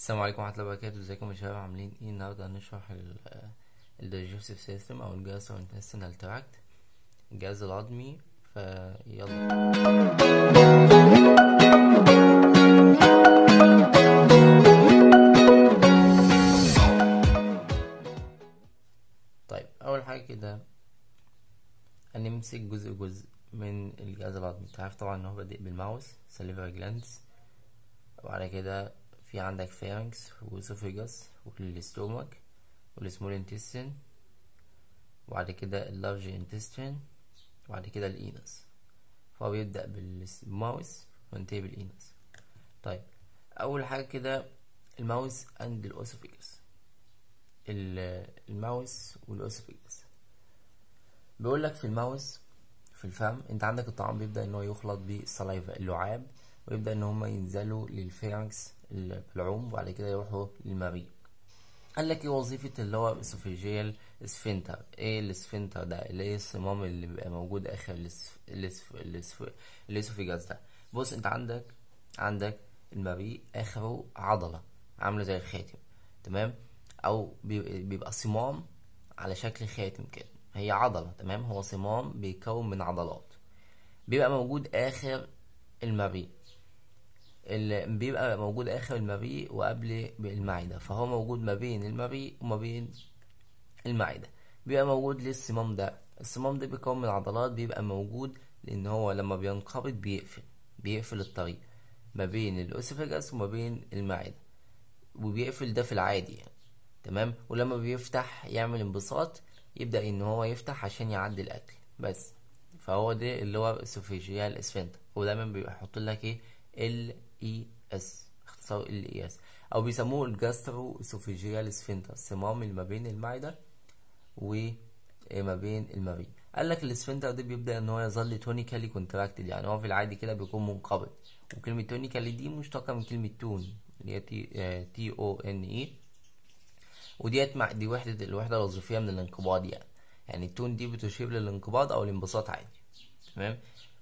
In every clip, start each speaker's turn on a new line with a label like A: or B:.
A: السلام عليكم ورحمة الله وبركاته ازيكم يا شباب عاملين ايه النهاردة هنشرح الدايجستيف سيستم او الجهاز intestinal تراكت الجهاز الهضمي فيلا طيب اول حاجة كده هنمسك جزء جزء من الجهاز الهضمي انت عارف طبعا ان هو بادئ بالماوس salivary glands وبعد كده في عندك فارنكس واسوفيجاس والاستومك والسمول انتستين وبعد كده اللارج انتستين وبعد كده الانس فهو بيبدأ بالماوس وينتهي بالانس طيب اول حاجة كده الماوس عند الاسوفيجاس الماوس والاسوفيجاس بيقول لك في الماوس في الفم انت عندك الطعام بيبدأ ان هو يخلط بالسلايفا اللعاب ويبدأ ان هما ينزلوا للفارنكس البلعوم وبعد كده يروحوا للمريء قال لك ايه وظيفة اللي هو اسوفيجيال سفنتر ايه السفنتر ده اللي هي الصمام اللي بيبقى موجود اخر الاسف... الاسف... الاسف... الاسوفيجاس ده بص انت عندك عندك المريء اخره عضلة عاملة زي الخاتم تمام او بيبقى صمام على شكل خاتم كده هي عضلة تمام هو صمام بيتكون من عضلات بيبقى موجود اخر المريء اللي بيبقى موجود اخر المريء وقبل المعدة فهو موجود ما بين المريء وما بين المعدة بيبقى موجود ليه الصمام ده الصمام ده بيكون من عضلات بيبقى موجود لان هو لما بينقبض بيقفل بيقفل الطريق ما بين الاسوفاجس وما بين المعدة وبيقفل ده في العادي يعني تمام ولما بيفتح يعمل انبساط يبدأ ان هو يفتح عشان يعدي الاكل بس فهو ده اللي هو اسوفيجيال اسفنتر ودايما بيحط لك ايه ال اي اس اختصار ال اي اس او بيسموه الجاسترو اسوفيجيال سفنتر الصمام اللي ما بين المعده وما بين المريء قال لك السفنتر ده بيبدا ان هو يظل تونيكالي كونتراكتد يعني هو في العادي كده بيكون منقبض وكلمه تونيكالي دي مشتقه من كلمه تون اللي هي تي تي او ان اي وديت مع دي وحده الوحده الوظيفيه من الانقباض يعني يعني التون دي بتشير للانقباض او الانبساط عادي تمام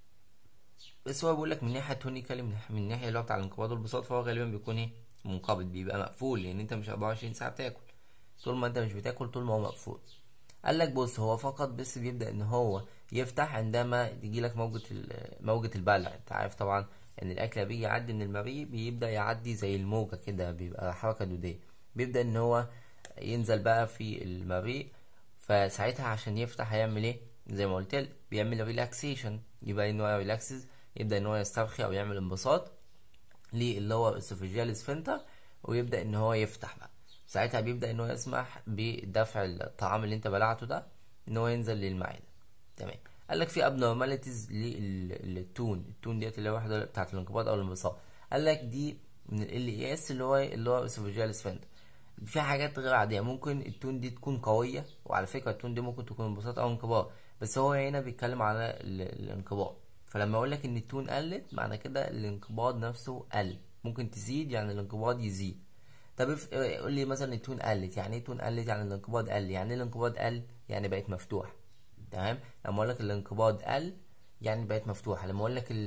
A: بس هو بيقول لك من ناحيه تونيكالي من من الناحيه اللي هو بتاع الانقباض والانبساط فهو غالبا بيكون ايه منقبض بيبقى مقفول لان انت مش 24 ساعه بتاكل طول ما انت مش بتاكل طول ما هو مقفول قال لك بص هو فقط بس بيبدا ان هو يفتح عندما تجي لك موجه موجه البلع انت عارف طبعا ان الاكل بيجي يعدي من المريء بيبدا يعدي زي الموجه كده بيبقى حركه دوديه بيبدا ان هو ينزل بقى في المريء فساعتها عشان يفتح هيعمل ايه زي ما قلت لك بيعمل ريلاكسيشن يبقى ان هو ريلاكسز يبدا ان هو يسترخي او يعمل انبساط اللي هو الاسوفيجيال سفنتر ويبدا ان هو يفتح بقى ساعتها بيبدا ان هو يسمح بدفع الطعام اللي انت بلعته ده ان هو ينزل للمعده تمام قال لك في ابنورماليتيز للتون التون ديت اللي هي واحده بتاعه الانقباض او الانبساط قال لك دي من ال اي اس اللي هو اللي هو اسوفيجيال سفنتر في حاجات غير عاديه ممكن التون دي تكون قويه وعلى فكره التون دي ممكن تكون انبساط او انقباض بس هو هنا بيتكلم على الانقباض فلما اقول لك ان التون قلت معنى كده الانقباض نفسه قل ممكن تزيد يعني الانقباض يزيد طب قول لي مثلا التون قلت يعني ايه التون قلت يعني الانقباض قل يعني ايه الانقباض قل يعني بقت مفتوحه تمام لما اقول لك الانقباض قل يعني بقت مفتوحه لما اقول لك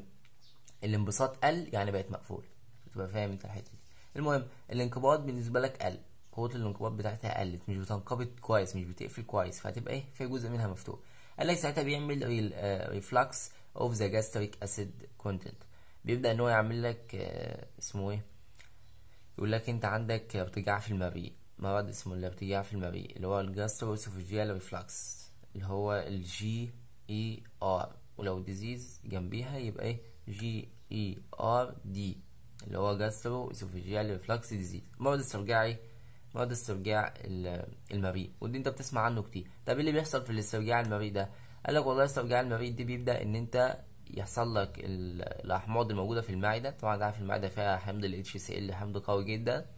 A: الانبساط قل يعني بقت مقفول تبقى فاهم انت الحته دي المهم الانقباض بالنسبه لك قل قوه الانقباض بتاعتها قلت مش بتنقبض كويس مش بتقفل كويس فهتبقى ايه في جزء منها مفتوح قال لك ساعتها بيعمل ريفلكس اوف ذا جاستريك اسيد كونتنت بيبدا ان هو يعمل لك اسمه ايه يقول لك انت عندك ارتجاع في المريء مرض اسمه الارتجاع في المريء اللي هو الجاستروسوفيجيال ريفلكس اللي هو الجي اي ار ولو ديزيز جنبيها يبقى ايه جي اي ار دي اللي هو جاسترو اسوفيجيال ريفلكس ديزيز مرض استرجاعي مرض استرجاع المريء ودي انت بتسمع عنه كتير طب ايه اللي بيحصل في الاسترجاع المريء ده قال لك والله استرجاع المريء دي بيبدا ان انت يحصل لك الاحماض الموجوده في المعده طبعا عارف المعده فيها حمض ال HCl حمض قوي جدا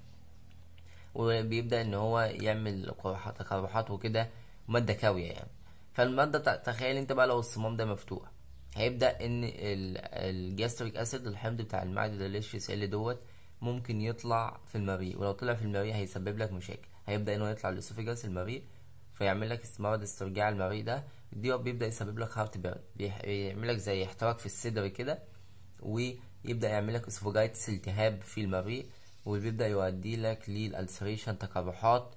A: وبيبدا ان هو يعمل قرحات تقرحات وكده ماده كاويه يعني فالماده تخيل انت بقى لو الصمام ده مفتوح هيبدا ان الجاستريك اسيد الحمض بتاع المعده ده ال HCl دوت ممكن يطلع في المريء ولو طلع في المريء هيسبب لك مشاكل هيبدا ان هو يطلع الاسوفيجاس المريء فيعمل لك مرض استرجاع المريء ده دي بيبدا يسبب لك هارت بيرن بيعمل لك زي احتراق في الصدر كده ويبدا يعمل لك اسوفاجايتس التهاب في المريء وبيبدأ يؤدي لك للألسريشن تقرحات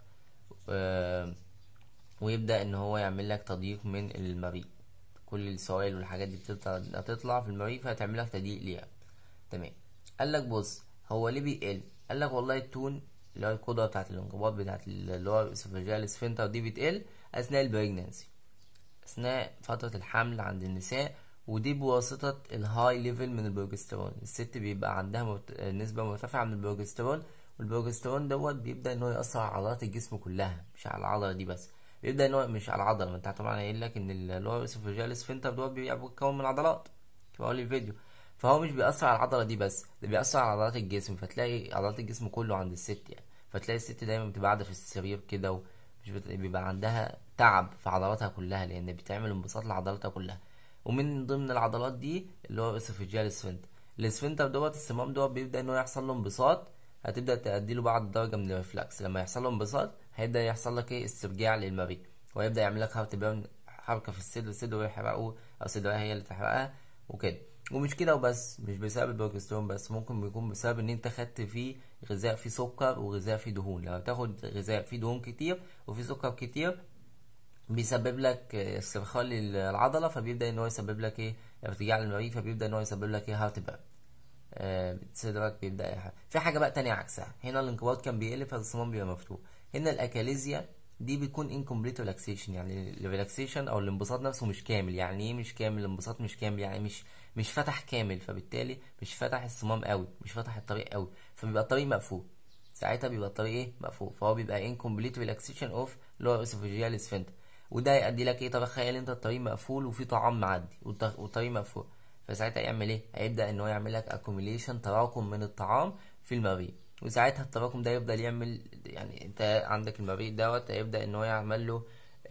A: آه، ويبدأ ان هو يعمل لك تضييق من المريء كل السوائل والحاجات دي بتطلع هتطلع في المريء فهتعمل لك تضييق ليها تمام قال لك بص هو ليه بيقل قال لك والله التون اللي هو القدرة بتاعت الانقباض بتاعت اللي هو الاسوفاجيال سفنتر دي بتقل أثناء البريجنانسي أثناء فترة الحمل عند النساء ودي بواسطة الهاي ليفل من البروجسترون الست بيبقى عندها مرت... نسبة مرتفعة من البروجسترون والبروجسترون دوت بيبدأ ان هو يأثر على عضلات الجسم كلها مش على العضلة دي بس بيبدأ ان هو مش على العضلة ما انت طبعا قايل لك ان اللي هو الاسوفاجيال سفنتر دوت بيتكون من عضلات في اول الفيديو فهو مش بيأثر على العضلة دي بس ده بيأثر على عضلات الجسم فتلاقي عضلات الجسم كله عند الست يعني فتلاقي الست دايما بتبقى قاعدة في السرير كده ومش بت... بيبقى عندها تعب في عضلاتها كلها لأن بتعمل انبساط لعضلاتها كلها ومن ضمن العضلات دي اللي هو الاسوفاجيال سفنتر السفنتر دوت الصمام دوت بيبدأ ان هو يحصل له انبساط هتبدأ تأدي له بعض درجة من الريفلكس لما يحصل له انبساط هيبدأ يحصل لك ايه استرجاع للمريء ويبدأ يعمل لك هارت حركة في الصدر الصدر يحرقه أو صدرها هي اللي تحرقها وكده ومش كده وبس مش بسبب البروجسترون بس ممكن بيكون بسبب ان انت خدت فيه غذاء فيه سكر وغذاء فيه دهون لما تاخد غذاء فيه دهون كتير وفيه سكر كتير بيسبب لك استرخاء للعضله فبيبدا ان هو يسبب لك ايه ارتجاع للمريء فبيبدا ان هو يسبب لك ايه هارت بيرن آه صدرك بيبدا يحرق في حاجه بقى تانية عكسها هنا الانقباض كان بيقل فالصمام بيبقى مفتوح هنا الاكاليزيا دي بيكون incomplete relaxation يعني الريلاكسيشن او الانبساط نفسه مش كامل يعني ايه مش كامل الانبساط مش كامل يعني مش مش فتح كامل فبالتالي مش فتح الصمام قوي مش فتح الطريق قوي فبيبقى الطريق مقفول ساعتها بيبقى الطريق ايه مقفول فهو بيبقى incomplete relaxation of lower esophageal sphincter وده هيؤدي لك ايه طب تخيل انت الطريق مقفول وفي طعام معدي والطريق مقفول فساعتها يعمل ايه هيبدا ان هو يعمل لك accumulation تراكم من الطعام في المريء وساعتها التراكم ده يفضل يعمل يعني انت عندك المريء دوت هيبدا ان هو يعمل له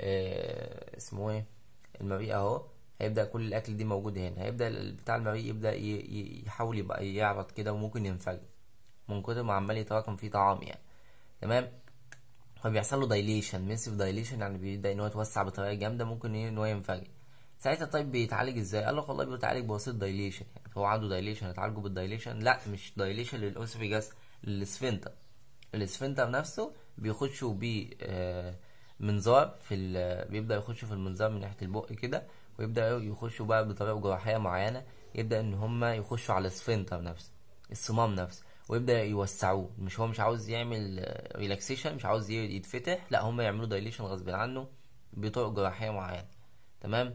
A: اه اسمه ايه المريء اهو هيبدا كل الاكل دي موجود هنا هيبدا بتاع المريء يبدا يحاول يبقى يعرض كده وممكن ينفجر من كتر ما عمال يتراكم فيه طعام يعني تمام فبيحصل له دايليشن ميسيف دايليشن يعني بيبدا ان هو يتوسع بطريقه جامده ممكن ان هو ينفجر ساعتها طيب بيتعالج ازاي قال لك والله بيتعالج بواسطه دايليشن يعني هو عنده دايليشن هتعالجه بالدايليشن لا مش دايليشن للاوسفيجاس للسفنتر السفنتر نفسه بيخشوا بيه آه منظار في بيبدا يخشوا في المنظار من ناحيه البق كده ويبدا يخشوا بقى بطريقه جراحيه معينه يبدا ان هم يخشوا على السفنتر نفسه الصمام نفسه ويبدا يوسعوه مش هو مش عاوز يعمل ريلاكسيشن مش عاوز يتفتح لا هم يعملوا دايليشن غصب عنه بطرق جراحيه معينه تمام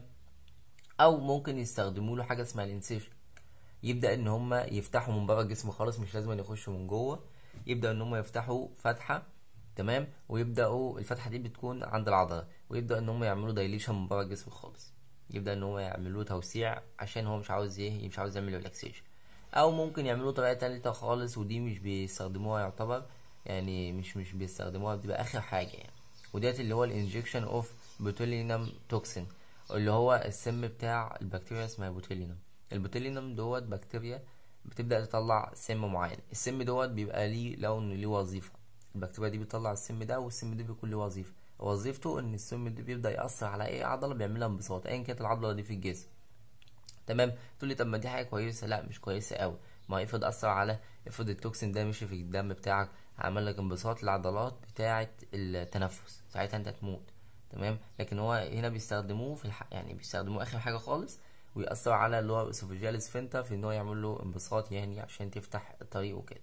A: او ممكن يستخدموا له حاجه اسمها الانسيشن يبدا ان هم يفتحوا من بره الجسم خالص مش لازم يخشوا من جوه يبدا ان هم يفتحوا فتحه تمام ويبداوا الفتحه دي بتكون عند العضله ويبدا ان هم يعملوا دايليشن من بره الجسم خالص يبدا ان هو يعملوا توسيع عشان هو مش عاوز ايه مش عاوز يعمل ريلاكسيشن او ممكن يعملوا طريقه تالتة خالص ودي مش بيستخدموها يعتبر يعني مش مش بيستخدموها بتبقى اخر حاجه يعني وديت اللي هو الانجكشن اوف بوتولينم توكسين اللي هو السم بتاع البكتيريا اسمها بوتولينم البوتولينم دوت بكتيريا بتبدا تطلع سم معين السم دوت بيبقى ليه لون ليه وظيفه البكتيريا دي بتطلع السم ده والسم ده بيكون له وظيفه وظيفته ان السم ده بيبدا ياثر على اي عضله بيعملها انبساط ايا كانت العضله دي في الجسم تمام تقول لي طب ما دي حاجه كويسه لا مش كويسه قوي ما افرض اثر على افرض التوكسين ده مشي في الدم بتاعك عمل لك انبساط للعضلات بتاعه التنفس ساعتها انت هتموت تمام لكن هو هنا بيستخدموه في الح... يعني بيستخدموه اخر حاجه خالص ويأثر على اللي هو اسوفيجيال سفنتر في ان هو يعمل له انبساط يعني عشان تفتح الطريق وكده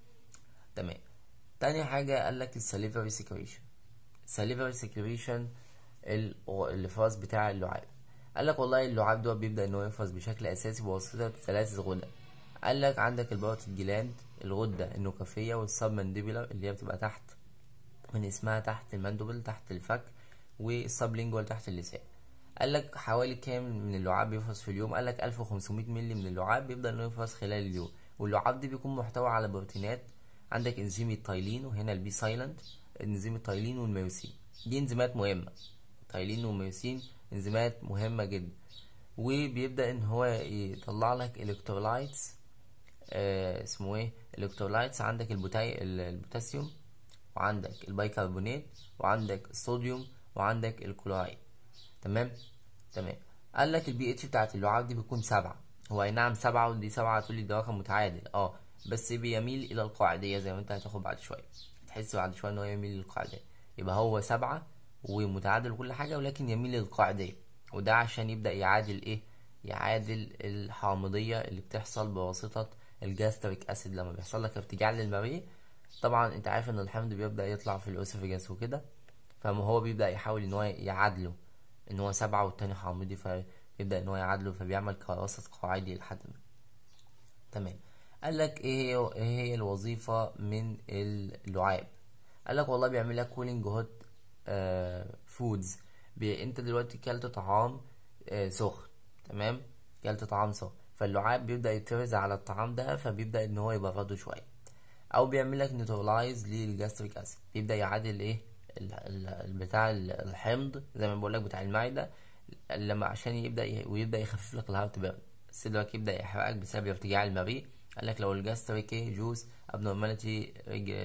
A: تمام تاني حاجه قال لك السليفري سكريشن السليفري سكريشن الافراز بتاع اللعاب قال لك والله اللعاب ده بيبدا ان هو يفرز بشكل اساسي بواسطه ثلاث غدد قال لك عندك البارت الجلاند الغده النكفيه والسبمنديبولار اللي هي بتبقى تحت من اسمها تحت المندبل تحت الفك والسبلينجوال تحت اللسان قال لك حوالي كام من اللعاب بيفرز في اليوم قال لك 1500 مللي من اللعاب بيبدا انه يفرز خلال اليوم واللعاب دي بيكون محتوى على بروتينات عندك انزيم التايلين وهنا البي سايلنت انزيم التايلين والميوسين دي انزيمات مهمه تايلين وميوسين انزيمات مهمه جدا وبيبدا ان هو يطلع لك الكترولايتس آه اسمه ايه الكترولايتس عندك البوتاي البوتاسيوم وعندك البيكربونات وعندك الصوديوم وعندك الكلورايد تمام تمام قال لك البي اتش بتاعت اللعاب دي بتكون سبعة هو اي نعم سبعة ودي سبعة تقول لي ده رقم متعادل اه بس بيميل الى القاعديه زي ما انت هتاخد بعد شويه تحس بعد شويه ان هو يميل للقاعديه يبقى هو سبعة ومتعادل وكل حاجه ولكن يميل للقاعديه وده عشان يبدا يعادل ايه يعادل الحامضيه اللي بتحصل بواسطه الجاستريك اسيد لما بيحصل لك ارتجاع للمريء طبعا انت عارف ان الحمض بيبدا يطلع في الاسوفيجاس وكده فهو بيبدا يحاول ان هو يعادله ان هو سبعة والتاني حامضي فيبدا ان هو يعادله فبيعمل وسط قاعدي لحد ما تمام قال لك ايه هي ايه هي الوظيفه من اللعاب قال لك والله بيعمل لك كولينج هوت فودز انت دلوقتي كلت طعام آه سخن تمام كلت طعام سخن فاللعاب بيبدا يتفرز على الطعام ده فبيبدا ان هو يبرده شويه او بيعمل لك نيوترلايز للجاستريك اسيد بيبدا يعادل ايه بتاع الحمض زي ما بقول لك بتاع المعده لما عشان يبدا ويبدا يخفف لك الهارت بيرن صدرك يبدا يحرقك بسبب ارتجاع المريء قال لك لو الجاستريك جوز ابنورماليتي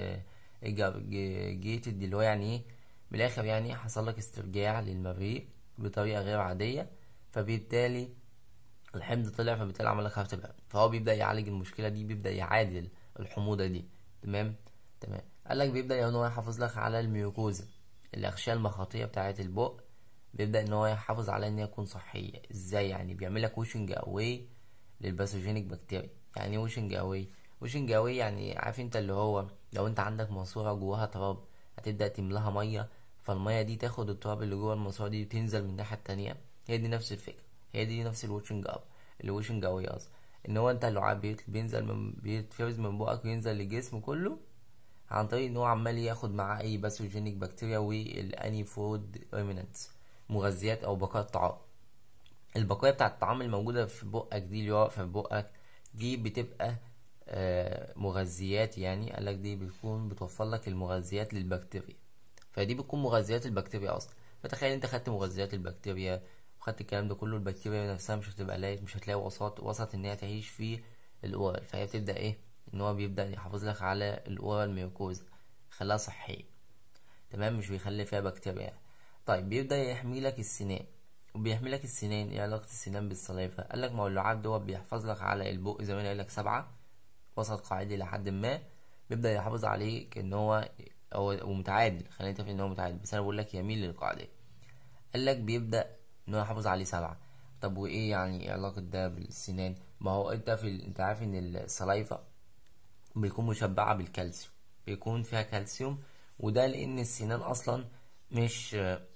A: جيتد اللي هو يعني ايه من الاخر يعني حصل لك استرجاع للمريء بطريقه غير عاديه فبالتالي الحمض طلع فبالتالي عمل لك هارت بيرن فهو بيبدا يعالج المشكله دي بيبدا يعادل الحموضه دي تمام تمام قال لك بيبدا ان هو يحافظ لك على الميوكوزا الاغشيه المخاطيه بتاعه البق بيبدا ان هو يحافظ على ان هي تكون صحيه ازاي يعني بيعمل لك ووشنج اواي للباثوجينيك بكتيريا يعني ايه ووشنج اواي ووشنج اواي يعني عارف انت اللي هو لو انت عندك ماسوره جواها تراب هتبدا تملاها ميه فالميه دي تاخد التراب اللي جوه الماسوره دي وتنزل من الناحيه التانية هي دي نفس الفكره هي دي نفس الووشنج اب الووشنج اواي قصدي ان هو انت اللعاب بينزل من بيتفرز من بقك وينزل للجسم كله عن طريق ان هو عمال ياخد معاه اي باثوجينيك بكتيريا والاني فود ريمننتس مغذيات او بقايا الطعام البقايا بتاعه الطعام الموجوده في بقك دي اللي واقفه في بقك دي بتبقى آه مغذيات يعني قالك دي بتكون بتوفر لك المغذيات للبكتيريا فدي بتكون مغذيات البكتيريا اصلا فتخيل انت خدت مغذيات البكتيريا وخدت الكلام ده كله البكتيريا نفسها مش هتبقى لاقي مش هتلاقي وسط وسط ان هي تعيش في الاورال فهي بتبدا ايه ان هو بيبدا يحافظ لك على الاورال ميوكوزا خلاها صحيه تمام مش بيخلي فيها بكتيريا طيب بيبدا يحمي لك السنان وبيحمي لك السنان ايه علاقه السنان بالسلايفه قال لك ما هو اللعاب دوت بيحفظ لك على البق زي ما قال لك سبعة وسط قاعدي لحد ما بيبدا يحافظ عليك ان هو هو متعادل خلينا نتفق ان هو متعادل بس انا بقول لك يميل للقاعدة قال لك بيبدا ان هو يحافظ عليه سبعة طب وايه يعني ايه علاقه ده بالسنان ما هو انت في ال... انت عارف ان السلايفه بيكون مشبعه بالكالسيوم بيكون فيها كالسيوم وده لان السنان اصلا مش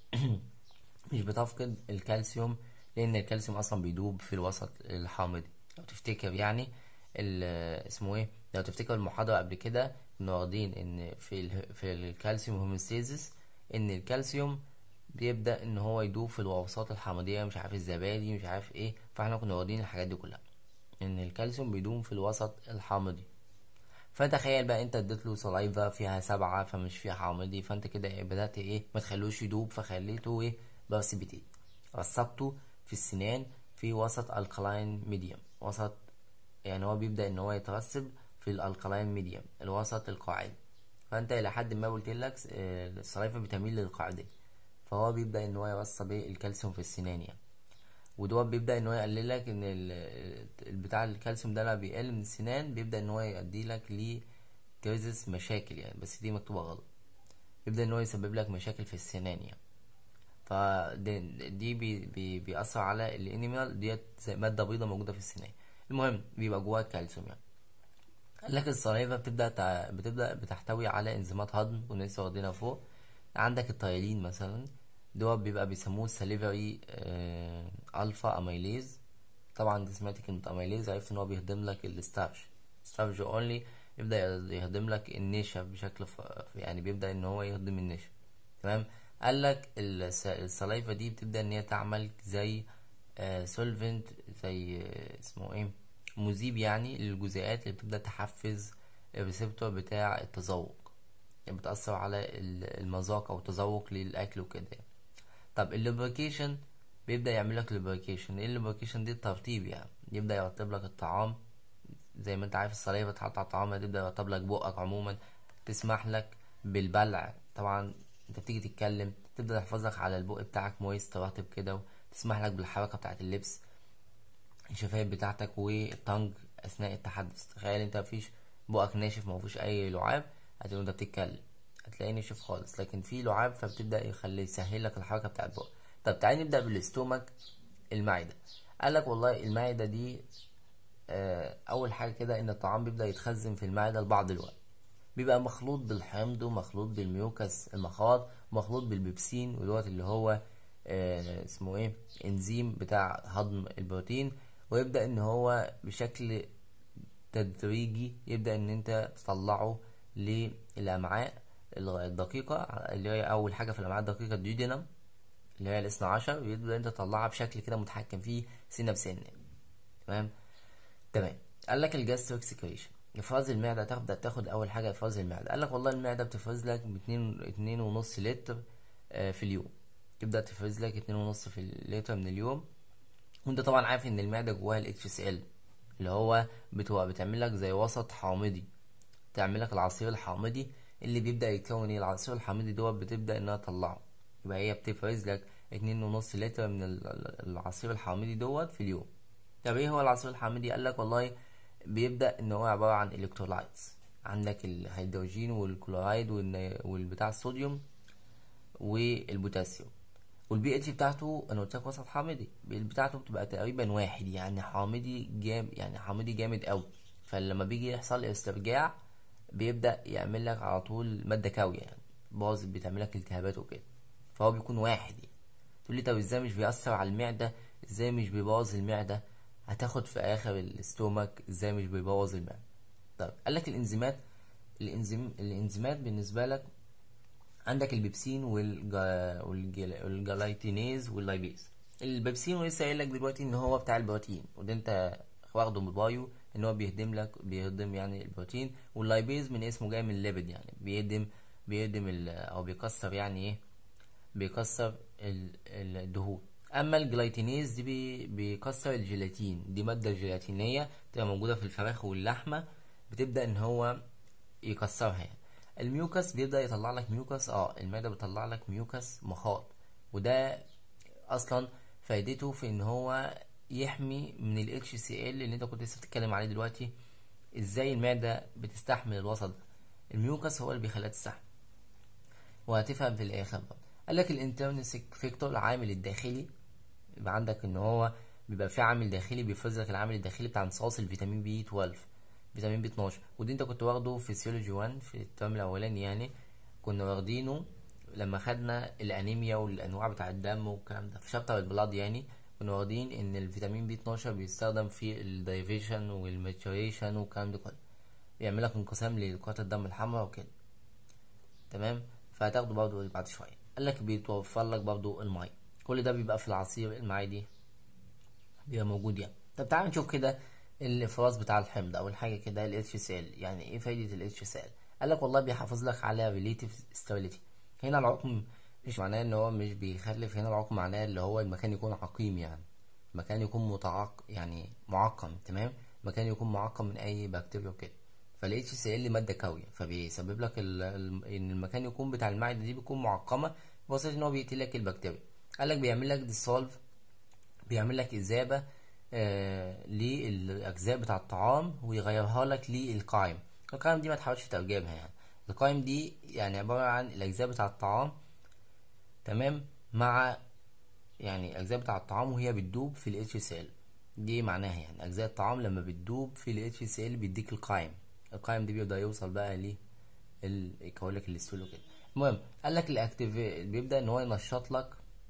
A: مش بتفقد الكالسيوم لان الكالسيوم اصلا بيدوب في الوسط الحامضي لو تفتكر يعني اسمه ايه لو تفتكر المحاضره قبل كده كنا واخدين ان في ال في الكالسيوم هوموستيزيس ان الكالسيوم بيبدا ان هو يدوب في الوساط الحامضيه مش عارف الزبادي مش عارف ايه فاحنا كنا واخدين الحاجات دي كلها ان الكالسيوم بيدوم في الوسط الحامضي فتخيل بقى انت اديت له سلايفا فيها سبعة فمش فيها حامضي فانت كده ايه بدأت ايه ما تخلوش يدوب فخليته ايه بارسبيتيت رسبته في السنان في وسط الكلاين ميديوم وسط يعني هو بيبدأ ان هو يترسب في الالكلاين ميديوم الوسط القاعدي فانت الى حد ما قلت لك السلايفا بتميل للقاعدة فهو بيبدأ ان هو يرسب الكالسيوم في السنان يعني ودوت بيبدا ان هو يقلل لك ان بتاع الكالسيوم ده لما بيقل من السنان بيبدا ان هو يؤدي لك لكريزس مشاكل يعني بس دي مكتوبه غلط بيبدا ان هو يسبب لك مشاكل في السنان يعني فدي بي بي بيأثر على الانيمال ديت زي مادة بيضة موجودة في السنان المهم بيبقى جواها الكالسيوم يعني قال لك السلايفا بتبدأ تع... بتبدأ بتحتوي على انزيمات هضم كنا لسه واخدينها فوق عندك التايلين مثلا دوت بيبقى بيسموه ساليفري آه الفا اميليز طبعا انت سمعت كلمة اميليز عرفت ان هو بيهضم لك الستارش ستارش اونلي يبدأ يهضم لك النشا بشكل ف... يعني بيبدأ ان هو يهضم النشا تمام قال لك السلايفا دي بتبدأ ان هي تعمل زي آه سولفنت زي آه اسمه ايه مذيب يعني للجزيئات اللي بتبدأ تحفز الريسبتور بتاع التذوق يعني بتأثر على المذاق او التذوق للأكل وكده طب اللوبريكيشن بيبدأ يعمل لك لوبريكيشن ايه اللوبريكيشن دي الترطيب يعني يبدأ يرطب لك الطعام زي ما انت عارف السلايفا تحط على الطعام تبدأ يرطب لك بقك عموما تسمح لك بالبلع طبعا انت بتيجي تتكلم تبدأ تحفظ لك على البق بتاعك مويست رطب كده وتسمح لك بالحركة بتاعة اللبس الشفايف بتاعتك والتنج اثناء التحدث تخيل انت مفيش بقك ناشف ما فيهوش اي لعاب هتبقى انت بتتكلم هتلاقيه ناشف خالص لكن في لعاب فبتبدا يخلي يسهل لك الحركه بتاعت بقك طب تعالى نبدا بالاستومك المعده قال لك والله المعده دي آه، اول حاجه كده ان الطعام بيبدا يتخزن في المعده لبعض الوقت بيبقى مخلوط بالحمض ومخلوط بالميوكس المخاط ومخلوط بالبيبسين ودوت اللي هو آه، اسمه ايه انزيم بتاع هضم البروتين ويبدا ان هو بشكل تدريجي يبدا ان انت تطلعه للامعاء الدقيقه اللي هي اول حاجه في الامعاء الدقيقه الديودينم اللي هي الاثنى عشر بيبدا انت تطلعها بشكل كده متحكم فيه سنه بسنه تمام تمام قال لك الجاستريك سكريشن افراز المعده تبدا تاخد اول حاجه افراز المعده قال لك والله المعده بتفرز لك باتنين اتنين ونص لتر آه، في اليوم تبدا تفرز لك اتنين ونص في اللتر من اليوم وانت طبعا عارف ان المعده جواها الاتش اس ال اللي هو بتبقى بتعمل لك زي وسط حامضي تعمل لك العصير الحامضي اللي بيبدا يتكون ايه العصير الحامضي دوت بتبدا انها تطلعه يبقى هي بتفرز لك اتنين ونص لتر من ال- ال- العصير الحامضي دوت في اليوم طب ايه هو العصير الحامضي قال لك والله بيبدا ان هو عباره عن الكترولايتس عندك الهيدروجين والكلورايد والن- والبتاع الصوديوم والبوتاسيوم والبي اتش بتاعته انا قلت لك وسط حامضي بتاعته بتبقى تقريبا واحد يعني حامضي جام يعني حامضي جامد قوي فلما بيجي يحصل استرجاع بيبدا يعمل لك على طول ماده كاويه يعني باظ بتعمل لك التهابات وكده فهو بيكون واحد يعني تقول لي طب ازاي مش بيأثر على المعده ازاي مش بيبوظ المعده هتاخد في اخر الاستومك ازاي مش بيبوظ المعده طيب قال لك الانزيمات الانزيم الانزيمات بالنسبه لك عندك البيبسين والجا... والجل... والجلايتينيز واللايبيز البيبسين لسه قايل لك دلوقتي ان هو بتاع البروتين وده انت واخده من البايو ان هو بيهدم لك بيهدم يعني البروتين واللايبيز من اسمه جاي من الليبيد يعني بيهدم بيهدم ال... او بيكسر يعني ايه بيكسر ال- الدهون اما الجلايتينيز دي بي- بيكسر الجيلاتين دي ماده جيلاتينيه بتبقى موجوده في الفراخ واللحمه بتبدا ان هو يكسرها يعني الميوكس بيبدا يطلع لك ميوكس اه المعده بتطلع لك ميوكس مخاط وده اصلا فايدته في ان هو يحمي من ال HCl اللي انت كنت لسه بتتكلم عليه دلوقتي ازاي المعده بتستحمل الوسط ده الميوكس هو اللي بيخليها تستحمل وهتفهم في الاخر بقى قال لك الانترنسيك فيكتور العامل الداخلي يبقى عندك ان هو بيبقى في عامل داخلي بيفرز لك العامل الداخلي بتاع امتصاص الفيتامين بي 12 فيتامين بي 12 ودي انت كنت واخده في سيولوجي 1 في الترم الاولاني يعني كنا واخدينه لما خدنا الانيميا والانواع بتاع الدم والكلام ده في شابتر البلاد يعني كنا واخدين ان الفيتامين بي 12 بيستخدم في الدايفيشن والماتوريشن والكلام ده كله بيعمل لك انقسام لكرات الدم الحمراء وكده تمام فهتاخده برضه بعد شويه قال لك بيتوفر لك برضه الميه كل ده بيبقى في العصير المعدي بيبقى موجود يعني طب تعال نشوف كده الافراز بتاع الحمض اول حاجه كده ال HCl يعني ايه فايده ال HCl قال لك والله بيحافظ لك على relative stability هنا العقم مش معناه ان هو مش بيخلف هنا العقم معناه اللي هو المكان يكون عقيم يعني مكان يكون متعق يعني معقم تمام مكان يكون معقم من اي بكتيريا وكده فال HCl ماده كاويه فبيسبب لك ال... ال... ان المكان يكون بتاع المعده دي بيكون معقمه بواسطه ان هو بيقتل لك البكتيريا قال لك بيعمل لك ديسولف بيعمل لك إذابة آه للأجزاء بتاع الطعام ويغيرها لك للقائم القائم دي ما تحاولش تترجمها يعني القائم دي يعني عبارة عن الأجزاء بتاع الطعام تمام مع يعني الأجزاء بتاع الطعام وهي بتدوب في ال HCl دي معناها يعني أجزاء الطعام لما بتدوب في ال HCl بيديك القائم القائم دي بيبدأ يوصل بقى ل ال- يكون لك الاستول وكده المهم قال لك الاكتيف بيبدأ ان هو ينشط لك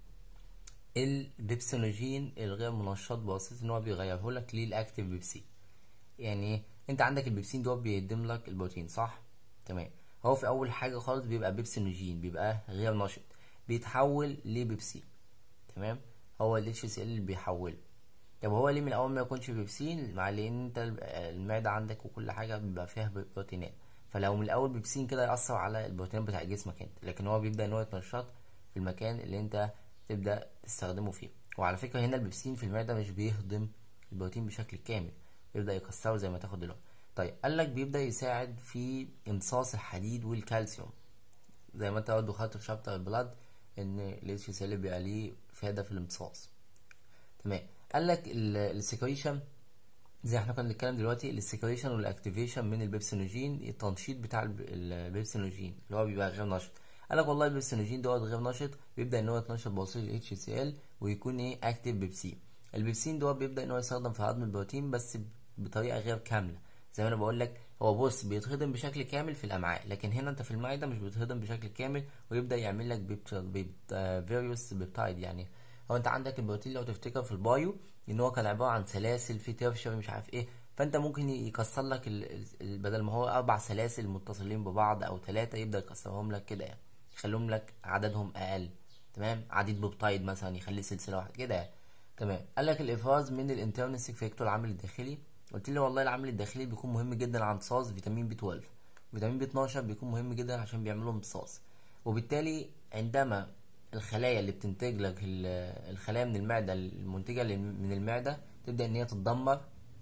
A: البيبسينوجين الغير منشط بواسطة ان هو بيغيره لك للاكتيف بيبسي يعني ايه انت عندك البيبسين دوت بيهدم لك البروتين صح تمام هو في اول حاجة خالص بيبقى بيبسينوجين بيبقى غير نشط بيتحول لبيبسي تمام هو ال HCl اللي بيحوله طب هو ليه من الاول ما يكونش بيبسين مع لان انت المعدة عندك وكل حاجة بيبقى فيها بروتينات فلو من الاول بيبسين كده يأثر على البروتينات بتاع جسمك انت لكن هو بيبدأ ان هو يتنشط في المكان اللي انت تبدأ تستخدمه فيه وعلى فكرة هنا البيبسين في المعدة مش بيهضم البروتين بشكل كامل بيبدأ يكسره زي ما تاخد دلوقتي طيب قال لك بيبدأ يساعد في امتصاص الحديد والكالسيوم زي ما انت برضه خدت في شابتر البلاد ان ال HCl بيبقى ليه فايدة في الامتصاص تمام قال لك السكريشن زي احنا كنا بنتكلم دلوقتي الاستيكريشن والاكتيفيشن من البيبسينوجين التنشيط بتاع الب- البيبسينوجين اللي هو بيبقى غير نشط قال لك والله البيبسينوجين دوت غير نشط بيبدا ان هو يتنشط بواسطه ال HCl ويكون ايه اكتيف بيبسين البيبسين دوت بيبدا ان هو يستخدم في هضم البروتين بس بطريقه غير كامله زي ما انا بقول لك هو بص بيتهضم بشكل كامل في الامعاء لكن هنا انت في المعده مش بيتهضم بشكل كامل ويبدا يعمل لك بيبت... بيبت... آه، فيروس بيبتايد يعني هو انت عندك البروتين لو تفتكر في البايو ان هو كان عباره عن سلاسل في ترشر مش عارف ايه فانت ممكن يكسر لك ال... ال- بدل ما هو اربع سلاسل متصلين ببعض او ثلاثه يبدا يكسرهم لك كده يعني يخليهم لك عددهم اقل تمام عديد بيبتايد مثلا يخليه سلسله واحده كده يعني تمام قال لك الافراز من الانترنسيك فاكتور العامل الداخلي قلت لي والله العامل الداخلي بيكون مهم جدا عن امتصاص فيتامين بي 12 فيتامين بي 12 بيكون مهم جدا عشان بيعملوا امتصاص وبالتالي عندما الخلايا اللي بتنتج لك ال- الخلايا من المعده المنتجه لل- من المعده تبدا ان هي تتدمر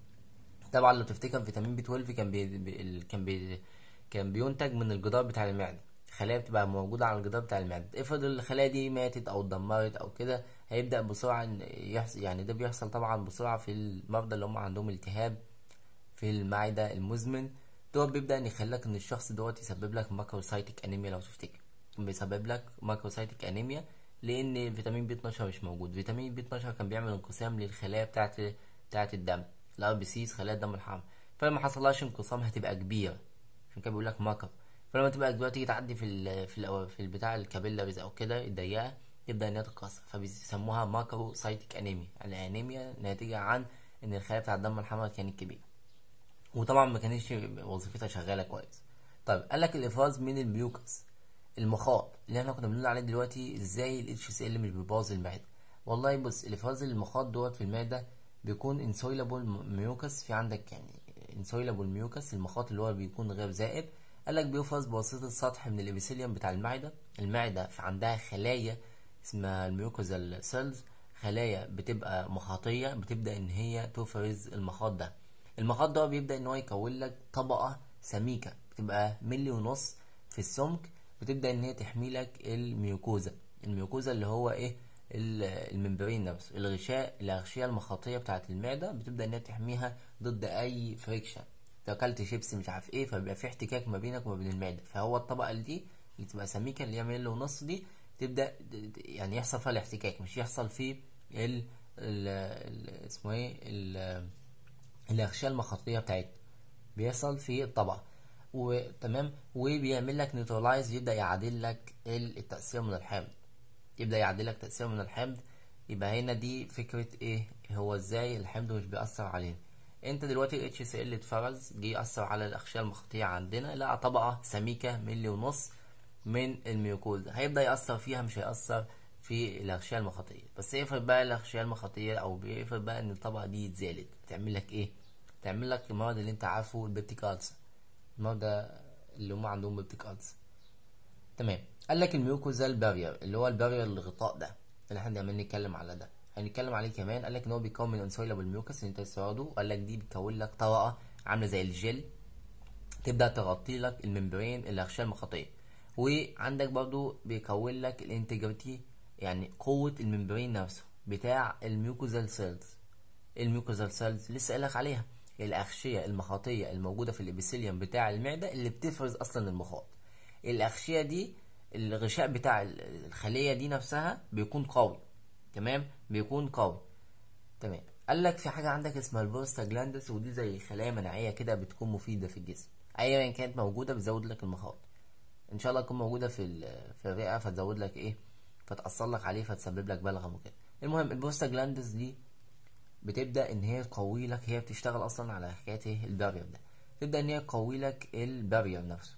A: طبعا لو تفتكر فيتامين بي 12 كان بي... بي... ال- كان بي... كان بينتج من الجدار بتاع المعده خلايا بتبقى موجوده على الجدار بتاع المعده افرض الخلايا دي ماتت او اتدمرت او كده هيبدا بسرعه إن يحصل يعني ده بيحصل طبعا بسرعه في المرضى اللي هم عندهم التهاب في المعده المزمن دوت بيبدا ان يخليك ان الشخص دوت يسبب لك ماكروسايتك انيميا لو تفتكر بيسبب لك ماكروسايتك انيميا لان فيتامين بي 12 مش موجود فيتامين بي 12 كان بيعمل انقسام للخلايا بتاعه بتاعه الدم الار بي سيز خلايا الدم الحمراء فلما حصلهاش انقسام هتبقى كبيره عشان كده بيقول لك ماكر فلما تبقى كبيره تيجي تعدي في ال في ال في البتاع الكابيلاريز او كده الضيقه تبدا انها تتكسر فبيسموها ماكروسايتك انيميا يعني انيميا ناتجه عن ان الخلايا بتاع الدم الحمراء كانت كبيره وطبعا ما كانتش وظيفتها شغاله كويس طيب قال لك الافراز من الميوكس المخاط اللي احنا كنا بنقول عليه دلوقتي ازاي ال HCl مش بيبوظ المعده والله بص الافراز المخاط دوت في المعده بيكون انسويلابل ميوكس في عندك يعني انسويلابل ميوكس المخاط اللي هو بيكون غير ذائب قال لك بيفرز بواسطه سطح من الابيثيليوم بتاع المعده المعده في عندها خلايا اسمها الميوكوزال سيلز خلايا بتبقى مخاطيه بتبدا ان هي تفرز المخاط ده المخاط ده بيبدا ان هو يكون لك طبقه سميكه بتبقى ملي ونص في السمك بتبدا ان هي تحمي لك الميوكوزا الميوكوزا اللي هو ايه ال- الممبرين نفسه الغشاء الاغشيه المخاطيه بتاعه المعده بتبدا ان هي تحميها ضد اي فريكشن لو اكلت شيبسي مش عارف ايه فبيبقى في احتكاك ما بينك وما بين المعده فهو الطبقه اللي دي اللي تبقى سميكه اللي هي ملي ونص دي تبدا د- د- يعني يحصل فيها الاحتكاك مش يحصل فيه ال ال ال- اسمه ايه ال- الاغشيه المخاطيه بتاعتنا بيحصل في الطبقه وتمام وبيعمل لك نيوترلايز يبدا يعادل لك ال- التاثير من الحمض يبدا يعدل لك تاثير من الحمض يبقى هنا دي فكره ايه هو ازاي الحمض مش بيأثر علينا انت دلوقتي ال HCl اتفرز جه يأثر على الأغشية المخاطية عندنا لقى طبقة سميكة ملي ونص من الميوكوزا هيبدأ يأثر فيها مش هيأثر في الأغشية المخاطية بس يفرض بقى الأغشية المخاطية أو بيفرض بقى إن الطبقة دي اتزالت تعمل لك إيه؟ تعمل لك المرض اللي أنت عارفه البيبتيك ألسر المرضى اللي هم عندهم بيبتيك ألسر تمام قال لك الميوكوزال بارير اللي هو البارير الغطاء ده اللي احنا دايما نتكلم على ده هنتكلم عليه كمان قال لك ان هو بيكون من انسولابل ميوكس اللي انت تستورده قال لك دي بتكون لك طبقه عامله زي الجل تبدا تغطي لك الممبرين الاغشيه المخاطيه وعندك برضو بيكون لك الانتجريتي يعني قوه الممبرين نفسه بتاع الميوكوزال سيلز الميوكوزال سيلز لسه قايلك عليها الاغشيه المخاطيه الموجوده في الابيثيليوم بتاع المعده اللي بتفرز اصلا المخاط الاغشيه دي الغشاء بتاع ال- الخليه دي نفسها بيكون قوي تمام بيكون قوي تمام قال لك في حاجه عندك اسمها البروستاجلاندس ودي زي خلايا مناعيه كده بتكون مفيده في الجسم ايا كانت موجوده بتزود لك المخاط ان شاء الله تكون موجوده في ال- في الرئه فتزود لك ايه فتاثر لك عليه فتسبب لك بلغم وكده المهم البروستاجلاندس دي بتبدا ان هي تقوي لك هي بتشتغل اصلا على حكايه ايه البارير ده تبدا ان هي تقوي لك البارير نفسه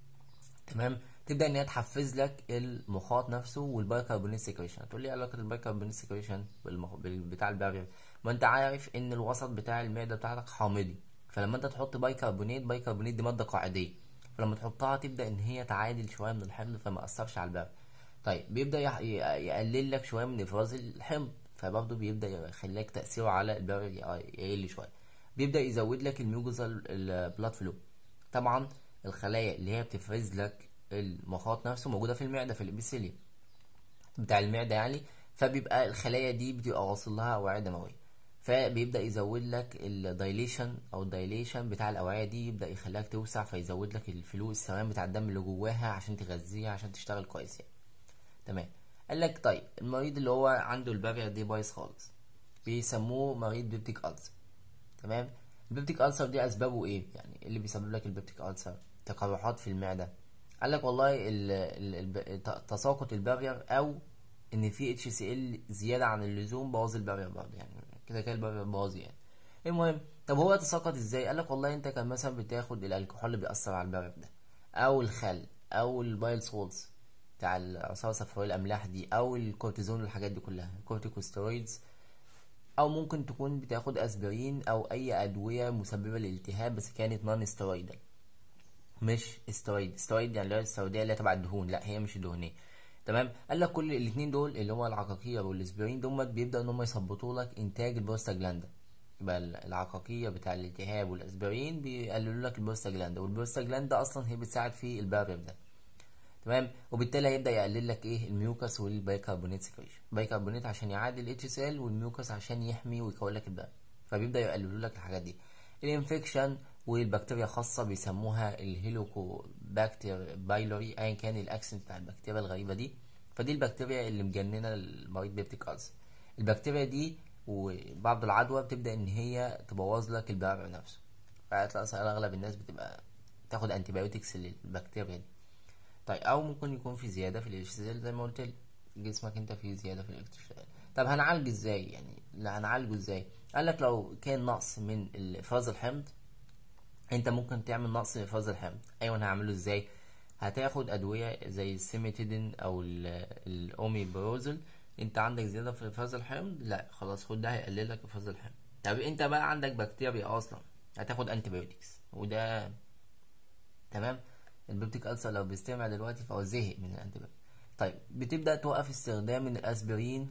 A: تمام تبدا ان هي تحفز لك المخاط نفسه والبايكربونات سيكريشن هتقول لي إيه علاقه البايكربونات سيكريشن بالمخ... بال- بتاع البارير ما انت عارف ان الوسط بتاع المعده بتاعتك حامضي فلما انت تحط بايكربونات بايكربونات دي ماده قاعديه فلما تحطها تبدا ان هي تعادل شويه من الحمض فما اثرش على البارير طيب بيبدا يح... ي- يقلل لك شويه من افراز الحمض فبرضه بيبدا يخليك تاثيره على البارير ي- يقل شويه بيبدا يزود لك الميوجوزال البلاد فلو طبعا الخلايا اللي هي بتفرز لك المخاط نفسه موجوده في المعده في الابيثيليوم بتاع المعده يعني فبيبقى الخلايا دي بتبقى واصل لها اوعيه دمويه فبيبدا يزود لك الدايليشن او الدايليشن بتاع الاوعيه دي يبدا يخليك توسع فيزود لك الفلو السوام بتاع الدم اللي جواها عشان تغذيها عشان تشتغل كويس يعني تمام قال لك طيب المريض اللي هو عنده البارير دي بايظ خالص بيسموه مريض بيبتيك ألسر تمام البيبتيك ألسر دي أسبابه إيه يعني إيه اللي بيسبب لك البيبتيك ألسر تقرحات في المعدة قال لك والله ال ال ال تساقط البارير أو إن في اتش سي ال زيادة عن اللزوم بوظ البارير برضه يعني كده كده البارير باظ يعني المهم طب هو تساقط ازاي قال لك والله انت كان مثلا بتاخد الكحول اللي بيأثر على البارير ده او الخل او البايل سولز بتاع العصارة الصفراوية الأملاح دي أو الكورتيزون والحاجات دي كلها الكورتيكوستيرويدز أو ممكن تكون بتاخد أسبرين أو أي أدوية مسببة للالتهاب بس كانت نون ستيرويدال مش ستيرويد ستيرويد يعني اللي هي السعودية اللي هي تبع الدهون لا هي مش دهنية تمام قال لك كل الاثنين دول اللي هو العقاقير والاسبرين دول بيبدأوا ان هم يظبطوا لك انتاج البروستاجلاندا يبقى العقاقير بتاع الالتهاب والاسبرين بيقللوا لك البروستاجلاندا والبروستاجلاندا اصلا هي بتساعد في البارير ده تمام وبالتالي هيبدا يقلل لك ايه الميوكس والبيكربونات سكريشن بيكربونات عشان يعادل الاتش سي ال والميوكس عشان يحمي ويكون لك الدم فبيبدا يقللوا لك الحاجات دي الانفكشن والبكتيريا خاصة بيسموها الهيلوكوباكتير بايلوري ايا كان الاكسنت بتاع البكتيريا الغريبة دي فدي البكتيريا اللي مجننة المريض بيبتيك ألسر البكتيريا دي وبعض العدوى بتبدأ ان هي تبوظ لك البارع نفسه فهتلاقي اغلب الناس بتبقى تاخد انتيبيوتكس للبكتيريا دي طيب او ممكن يكون في زياده في الالكتريسيتي زي ما قلت لك جسمك انت فيه زياده في الالكتريسيتي طب هنعالجه ازاي يعني لا هنعالجه ازاي قال لك لو كان نقص من افراز الحمض انت ممكن تعمل نقص في افراز الحمض ايوه هعمله ازاي هتاخد ادويه زي السيميتيدين او الاوميبروزل انت عندك زياده في افراز الحمض لا خلاص خد ده هيقلل لك افراز الحمض طب انت بقى عندك بكتيريا اصلا هتاخد انتيبيوتكس وده تمام البيبتيك ألسر لو بيستمع دلوقتي فهو زهق من الانتيبيوتيك طيب بتبدأ توقف استخدام من الأسبرين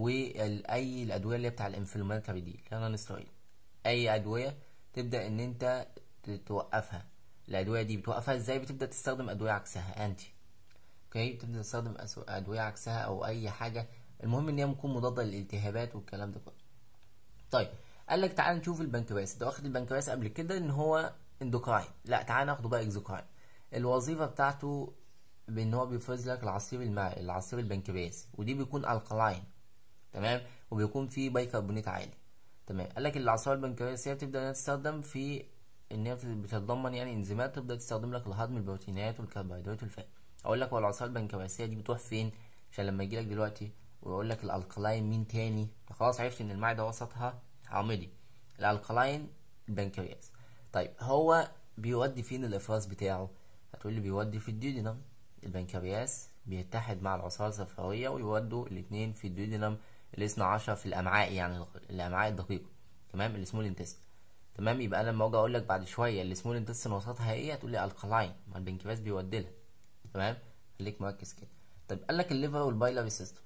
A: وأي الأدوية اللي هي بتاع الانفلاماتوري دي اللي سترويد أي أدوية تبدأ إن أنت توقفها الأدوية دي بتوقفها إزاي بتبدأ تستخدم أدوية عكسها أنتي أوكي بتبدأ تستخدم أدوية عكسها أو أي حاجة المهم إن هي تكون مضادة للالتهابات والكلام ده كله طيب قال لك تعال نشوف البنكرياس انت واخد البنكرياس قبل كده ان هو اندوكراين لا تعال ناخده بقى اكزوكراين الوظيفة بتاعته بان هو بيفرز لك العصير المائي العصير البنكرياسي ودي بيكون الكلاين تمام وبيكون فيه بيكربونات عالي تمام قال لك العصير البنكرياسية بتبدا تستخدم في ان هي بتتضمن يعني انزيمات تبدا تستخدم لك لهضم البروتينات والكربوهيدرات والفات اقول لك هو العصير البنكرياسية دي بتروح فين عشان لما يجي لك دلوقتي ويقول لك الالكلاين مين تاني خلاص عرفت ان المعده وسطها حامضي الالكلاين البنكرياس طيب هو بيودي فين الافراز بتاعه هتقول لي بيودي في الديودينم البنكرياس بيتحد مع العصارة الصفراوية ويودوا الاتنين في الديودينم الاثنى عشر في الأمعاء يعني الأمعاء الدقيقة تمام السمول انتست تمام يبقى انا لما اجي اقول لك بعد شويه السمول انتستين وسطها ايه هتقول لي الكلاين ما البنكرياس بيودي لها تمام خليك مركز كده طيب قال لك الليفر والبايلري سيستم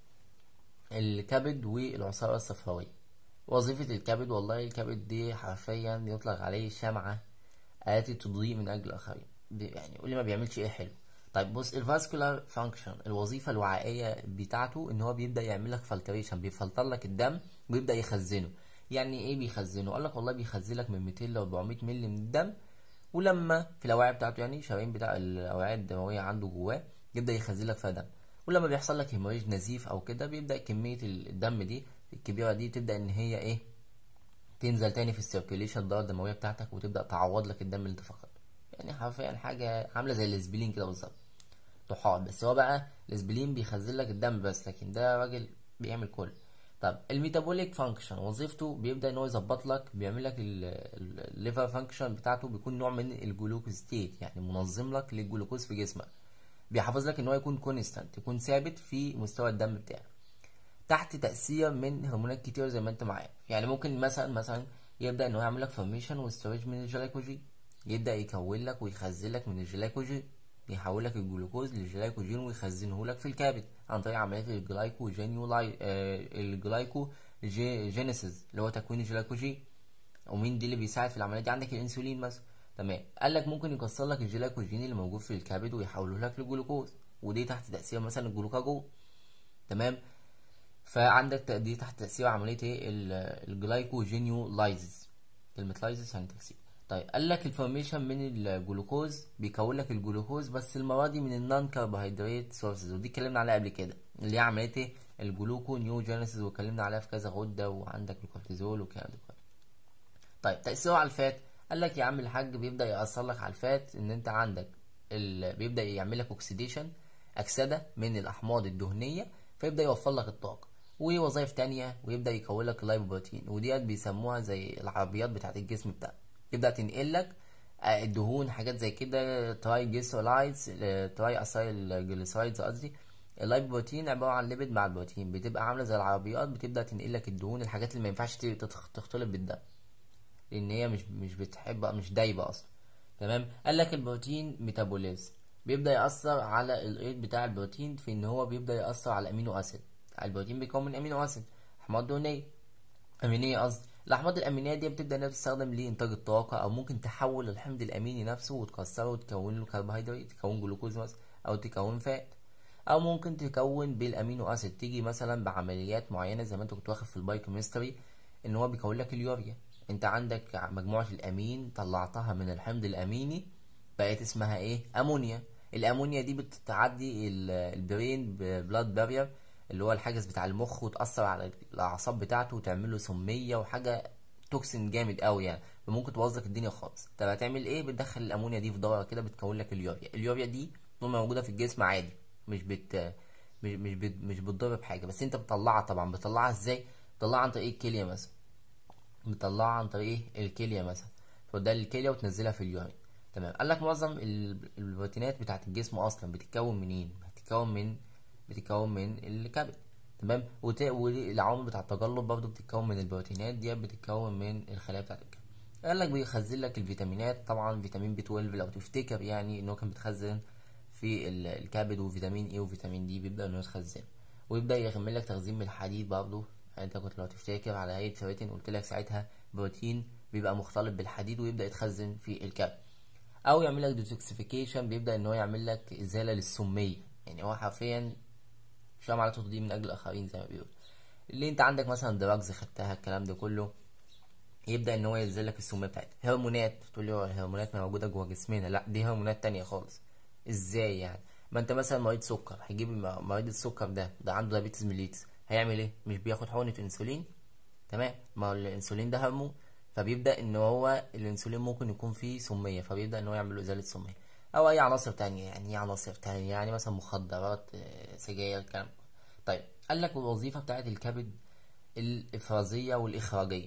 A: الكبد والعصاره الصفراويه وظيفه الكبد والله الكبد دي حرفيا يطلق عليه شمعه التي تضيء من اجل الاخرين يعني يقول لي ما بيعملش ايه حلو طيب بص الفاسكولار فانكشن الوظيفه الوعائيه بتاعته ان هو بيبدا يعمل لك فلتريشن بيفلتر لك الدم ويبدا يخزنه يعني ايه بيخزنه قال لك والله بيخزن لك من 200 ل 400 مللي من الدم ولما في الاوعيه بتاعته يعني الشرايين بتاع الاوعيه الدمويه عنده جواه يبدا يخزن لك فيها دم ولما بيحصل لك هيموريج نزيف او كده بيبدا كميه الدم دي الكبيره دي تبدا ان هي ايه تنزل تاني في السيركيليشن الدوره الدمويه بتاعتك وتبدا تعوض لك الدم اللي انت فقدته يعني حرفيا حاجه عامله زي الاسبلين كده بالظبط طحال بس هو بقى الاسبلين بيخزن لك الدم بس لكن ده راجل بيعمل كل طب الميتابوليك فانكشن وظيفته بيبدا ان هو يظبط لك بيعمل لك الليفر فانكشن بتاعته بيكون نوع من الجلوكوز ستيت يعني منظم لك للجلوكوز في جسمك بيحافظ لك ان هو يكون كونستانت يكون ثابت في مستوى الدم بتاعك تحت تاثير من هرمونات كتير زي ما انت معايا يعني ممكن مثلا مثلا يبدا ان هو يعمل لك فورميشن وستوريج من الجلايكوجين يبدا يكون لك ويخزن لك من الجلايكوجين يحول لك الجلوكوز للجلايكوجين ويخزنه لك في الكبد عن طريق عمليه الجلايكوجينيولاي آه الجلايكو جي جينيسيس اللي هو تكوين الجلايكوجين ومين دي اللي بيساعد في العمليه دي عندك الانسولين مثلا تمام قال لك ممكن يكسر لك الجلايكوجين اللي موجود في الكبد ويحوله لك لجلوكوز ودي تحت تاثير مثلا الجلوكاجون تمام فعندك ت- دي تحت تأثير عملية ايه ال- الجلايكوجينيولايزز كلمة لايزز يعني تكسير طيب قال لك الفورميشن من الجلوكوز بيكون لك الجلوكوز بس المرة دي من النون كربوهيدرات سورسز ودي اتكلمنا عليها قبل كده اللي هي عملية ايه الجلوكو نيوجينيسيس واتكلمنا عليها في كذا غدة وعندك الكورتيزول والكلام ده كله طيب تأثيره على الفات قال لك يا عم الحاج بيبدأ يأثر لك على الفات ان انت عندك ال... بيبدأ يعمل لك اوكسيديشن أكسدة من الأحماض الدهنية فيبدأ يوفر لك الطاقة ووظائف تانية ويبدأ يكون لك اللايبوبروتين وديت بيسموها زي العربيات بتاعت الجسم بتاعك تبدأ تنقل لك آه، الدهون حاجات زي كده تراي جليسولايدز تراي اسايل جليسرايدز قصدي اللايبوبروتين عبارة عن ليبيد مع البروتين بتبقى عاملة زي العربيات بتبدأ تنقل لك الدهون الحاجات اللي ما ينفعش تتخ- تختلط بالدم لان هي مش مش بتحب مش دايبه اصلا تمام قال لك البروتين ميتابوليزم بيبدا ياثر على الايد بتاع البروتين في ان هو بيبدا ياثر على الامينو اسيد البروتين بيكون من امينو اسيد احماض دهنيه امينيه قصدي الاحماض الامينيه دي بتبدا انها تستخدم لانتاج الطاقه او ممكن تحول الحمض الاميني نفسه وتكسره وتكون له كربوهيدرات تكون جلوكوز مثلا او تكون فات او ممكن تكون بالامينو اسيد تيجي مثلا بعمليات معينه زي ما انت كنت واخد في البايوكيمستري ان هو بيكون لك اليوريا انت عندك مجموعه الامين طلعتها من الحمض الاميني بقت اسمها ايه امونيا الامونيا دي بتعدي ال- البرين بلاد بارير اللي هو الحاجز بتاع المخ وتاثر على الاعصاب بتاعته وتعمل له سميه وحاجه توكسين جامد قوي يعني فممكن تبوظ لك الدنيا خالص طب هتعمل ايه بتدخل الامونيا دي في دوره كده بتكون لك اليوريا اليوريا دي طول ما موجوده في الجسم عادي مش بت مش مش بت... مش بتضر بحاجه بس انت بتطلعها طبعا بتطلعها ازاي بتطلعها عن طريق الكليه مثلا بتطلعها عن طريق ايه الكليه مثلا توديها للكليه وتنزلها في اليورين تمام قال لك معظم ال- البروتينات بتاعت الجسم اصلا بتتكون منين بتتكون من بتتكون من الكبد تمام وت... والعوامل بتاع التجلط برضو بتتكون من البروتينات دي بتتكون من الخلايا بتاعت الكبد قال لك بيخزن لك الفيتامينات طبعا فيتامين بي 12 لو تفتكر يعني ان هو كان بيتخزن في ال- الكبد وفيتامين اي وفيتامين دي بيبدا انه يتخزن ويبدا يعمل لك تخزين من الحديد برضه يعني انت كنت لو تفتكر على هيئه فيريتين قلت لك ساعتها بروتين بيبقى مختلط بالحديد ويبدا يتخزن في الكبد او يعمل لك ديتوكسيفيكيشن بيبدا ان هو يعمل لك ازاله للسميه يعني هو حرفيا مش على تقديم من اجل الاخرين زي ما بيقول اللي انت عندك مثلا دراجز خدتها الكلام ده كله يبدا ان هو ينزل لك السميه بتاعتها هرمونات تقول لي هو الهرمونات ما موجوده جوه جسمنا لا دي هرمونات تانية خالص ازاي يعني ما انت مثلا مريض سكر هيجيب الم- مريض السكر ده ده عنده دايابيتس ميليتس هيعمل ايه مش بياخد حقنه انسولين تمام ما هو الانسولين ده هرمون فبيبدا ان هو الانسولين ممكن يكون فيه سميه فبيبدا ان هو يعمل له ازاله سميه او اي عناصر تانية يعني ايه عناصر تانية يعني مثلا مخدرات آه، سجاير الكلام ده. طيب قال لك الوظيفه بتاعت الكبد الافرازيه والاخراجيه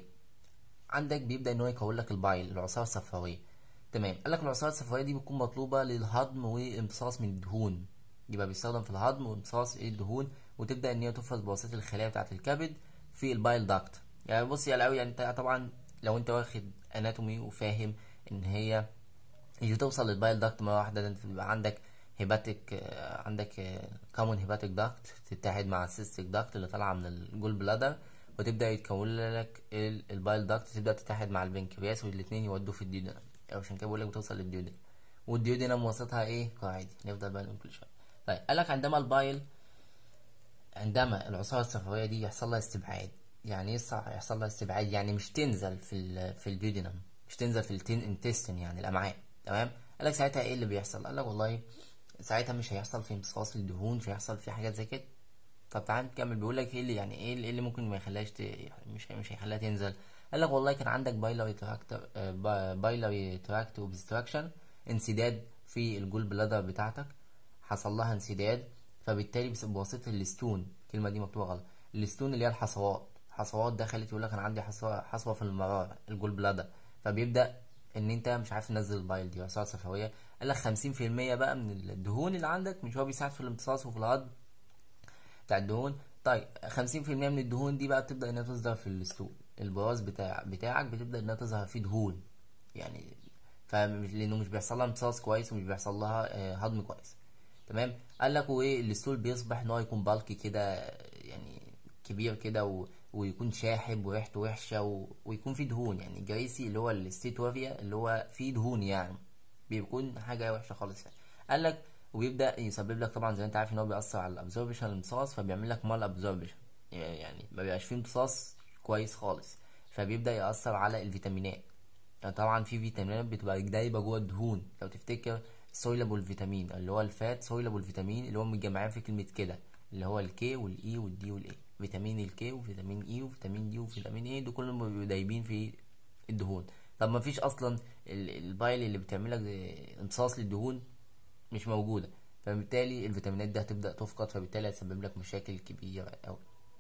A: عندك بيبدا ان هو يكون لك البايل العصاره الصفراويه تمام قال لك العصاره الصفراويه دي بتكون مطلوبه للهضم وامتصاص من الدهون يبقى بيستخدم في الهضم وامتصاص إيه الدهون وتبدا ان هي تفرز بواسطه الخلايا بتاعه الكبد في البايل داكت يعني بص يا الاوي يعني انت طبعا لو انت واخد اناتومي وفاهم ان هي يجي توصل للبايل داكت مره واحده ده انت بيبقى عندك هيباتيك آه، عندك كومون هيباتيك داكت تتحد مع السيستيك داكت اللي طالعه من الجول بلادر وتبدا يتكون لك ال- البايل داكت تبدا تتحد مع البنكرياس والاثنين يودوا في الديودنم عشان كده بقول لك بتوصل للديودنم والديودنم وسطها ايه قاعدي نفضل بقى نقول كل شويه طيب قال لك عندما البايل عندما العصارة الصفراوية دي يحصل لها استبعاد يعني ايه الصح- يحصل لها استبعاد يعني مش تنزل في ال في الديودينم مش تنزل في التين انتستين يعني الامعاء تمام قال لك ساعتها ايه اللي بيحصل قال لك والله ساعتها مش هيحصل في امتصاص الدهون مش هيحصل في حاجات زي كده طب تعال نكمل بيقول لك ايه اللي يعني ايه اللي, إيه اللي ممكن ما يخليهاش ت... يعني مش مش هيخليها تنزل قال لك والله كان عندك بايلري تراكت بايلري تراكت اوبستراكشن انسداد في الجول بلادر بتاعتك حصل لها انسداد فبالتالي بس- بواسطه الستون الكلمه دي مكتوبه غلط الستون اللي هي الحصوات حصوات دخلت يقول لك انا عندي حصوه حصوه في المراره الجول بلادر فبيبدا ان انت مش عارف تنزل البايل دي عصاره صفراويه قال لك 50% بقى من الدهون اللي عندك مش هو بيساعد في الامتصاص وفي الهضم بتاع الدهون طيب 50% من الدهون دي بقى بتبدا انها تظهر في الستول البراز بتاع بتاعك بتبدا انها تظهر فيه دهون يعني فمش لانه مش بيحصل لها امتصاص كويس ومش بيحصل لها آه، هضم كويس تمام قال لك وايه الستول بيصبح ان هو يكون بالكي كده يعني كبير كده و... ويكون شاحب وريحته وحشه و... ويكون فيه دهون يعني جريسي اللي هو الستيتوريا اللي هو فيه دهون يعني بيكون حاجه وحشه خالص يعني قال لك ويبدا يسبب لك طبعا زي ما انت عارف ان هو بيأثر على الابزوربشن الامتصاص فبيعمل لك مال ابزوربشن يعني ما بيبقاش فيه امتصاص كويس خالص فبيبدا ياثر على الفيتامينات يعني طبعا في فيتامينات بتبقى دايبه جوه الدهون لو تفتكر سويلابل فيتامين اللي هو الفات سويلابل فيتامين اللي هو متجمعين في كلمه كده اللي هو الكي والاي والدي والاي فيتامين الكي وفيتامين اي وفيتامين دي وفيتامين اي دول كلهم بيبقوا دايبين في الدهون طب ما فيش اصلا البايل اللي بتعمل لك امتصاص للدهون مش موجوده فبالتالي الفيتامينات دي هتبدا تفقد فبالتالي هتسبب لك مشاكل كبيره قوي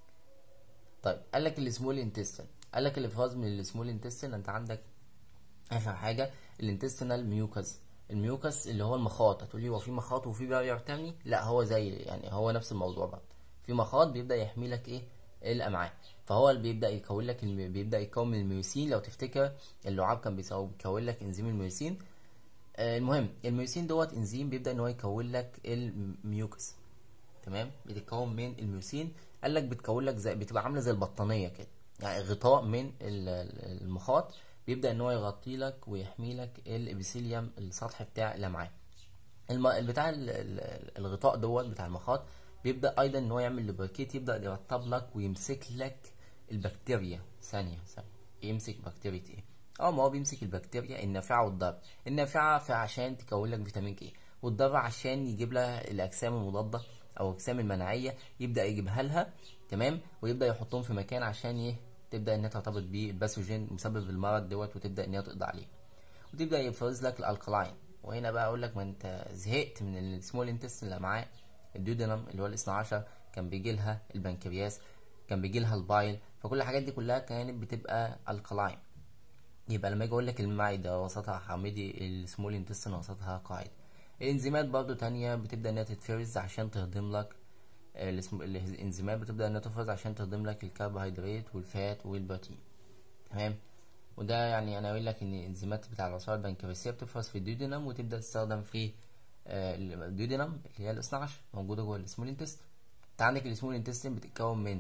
A: طيب قال لك السمول انتستين قال لك الافراز من السمول انتستين انت عندك اخر حاجه الانتستينال ميوكس الميوكس اللي هو المخاط هتقول لي هو في مخاط وفي بارير تاني لا هو زي يعني هو نفس الموضوع برضه في مخاط بيبدا يحمي لك ايه الامعاء فهو اللي بيبدا يكون لك الم... بيبدا يكون من الميوسين لو تفتكر اللعاب كان بيكون لك انزيم الميوسين آه المهم الميوسين دوت انزيم بيبدا ان هو يكون لك الميوكس تمام بتتكون من الميوسين قال لك بتكون لك زي بتبقى عامله زي البطانيه كده يعني غطاء من المخاط بيبدا ان هو يغطي لك ويحمي لك الابيثيليوم السطح بتاع الامعاء الم... بتاع الغطاء دوت بتاع المخاط بيبدا ايضا ان هو يعمل لوبريكيت يبدا يرطب لك ويمسك لك البكتيريا ثانيه ثانيه يمسك بكتيريا ايه اه ما هو بيمسك البكتيريا النافعه والضاره النافعه فعشان تكون لك فيتامين كي والضاره عشان يجيب لها الاجسام المضاده او الاجسام المناعيه يبدا يجيبها لها تمام ويبدا يحطهم في مكان عشان ايه تبدا انها ترتبط بالباثوجين مسبب المرض دوت وتبدا انها تقضي عليه وتبدا يفرز لك الالكلاين وهنا بقى اقول لك ما انت زهقت من السمول انتستين اللي معاه الديودنم اللي هو الاثنى عشر كان بيجي لها البنكرياس كان بيجي لها البايل فكل الحاجات دي كلها كانت بتبقى الكلاين يبقى لما اجي اقول لك المعده وسطها حامضي السمول انتستين وسطها قاعد الانزيمات برضو تانية بتبدا انها تتفرز عشان تهضم لك الانزيمات بتبدا انها تفرز عشان تهضم لك الكربوهيدرات والفات والبروتين تمام وده يعني انا اقول لك ان الانزيمات بتاع العصاره البنكرياسيه بتفرز في الديودنم وتبدا تستخدم في الديودنم اللي هي الاثنى عشر موجوده جوه السمول انتستين انت عندك السمول انتستين بتتكون من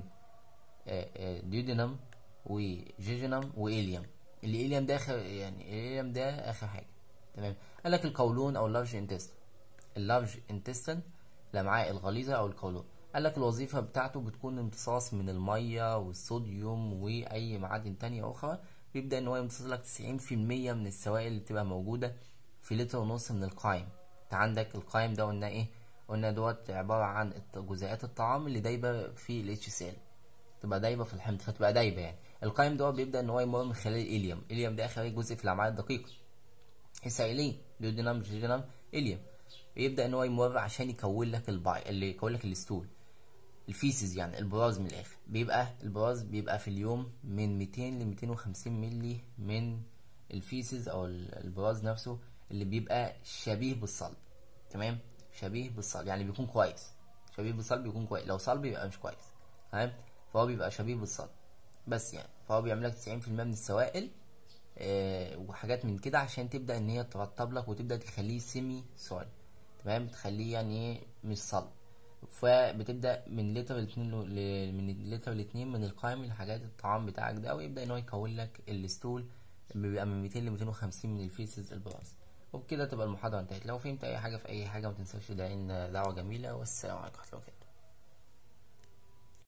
A: ديودنم وجيجنم واليوم الاليوم ده اخر يعني الاليوم ده اخر حاجه تمام قال لك القولون او اللارج انتستين اللارج انتستين الامعاء الغليظه او القولون قال لك الوظيفه بتاعته بتكون امتصاص من الميه والصوديوم واي معادن تانية اخرى بيبدا ان هو يمتص لك 90% من السوائل اللي بتبقى موجوده في لتر ونص من القايم انت عندك القايم ده قلنا ايه قلنا دوت عباره عن جزيئات الطعام اللي دايبه في الاتش سيل تبقى دايبه في الحمض فتبقى دايبه يعني القايم دوت بيبدا ان هو يمر من خلال الاليوم الاليوم ده اخر جزء في الامعاء الدقيقه السائلين ديودينام جيجينام اليوم بيبدا ان هو يمر عشان يكون لك الباي اللي يكون لك الستول الفيسز يعني البراز من الاخر بيبقى البراز بيبقى في اليوم من 200 ل 250 ملي من الفيسز او البراز نفسه اللي بيبقى شبيه بالصلب تمام شبيه بالصلب يعني بيكون كويس شبيه بالصلب بيكون كويس لو صلب يبقى مش كويس تمام فهو بيبقى شبيه بالصلب بس يعني فهو بيعمل لك 90% من السوائل آه وحاجات من كده عشان تبدا ان هي ترطب لك وتبدا تخليه سيمي سويل تمام تخليه يعني ايه مش صلب فبتبدا من لتر الاتنين ل... من لتر الاتنين من القائم الحاجات الطعام بتاعك ده ويبدا ان هو يكون لك الستول بيبقى من 200 ل 250 من الفيسز البراز وبكده تبقى المحاضره انتهت لو فهمت اي حاجه في اي حاجه ما تنساش تدعي دعوه جميله والسلام عليكم ورحمه الله وبركاته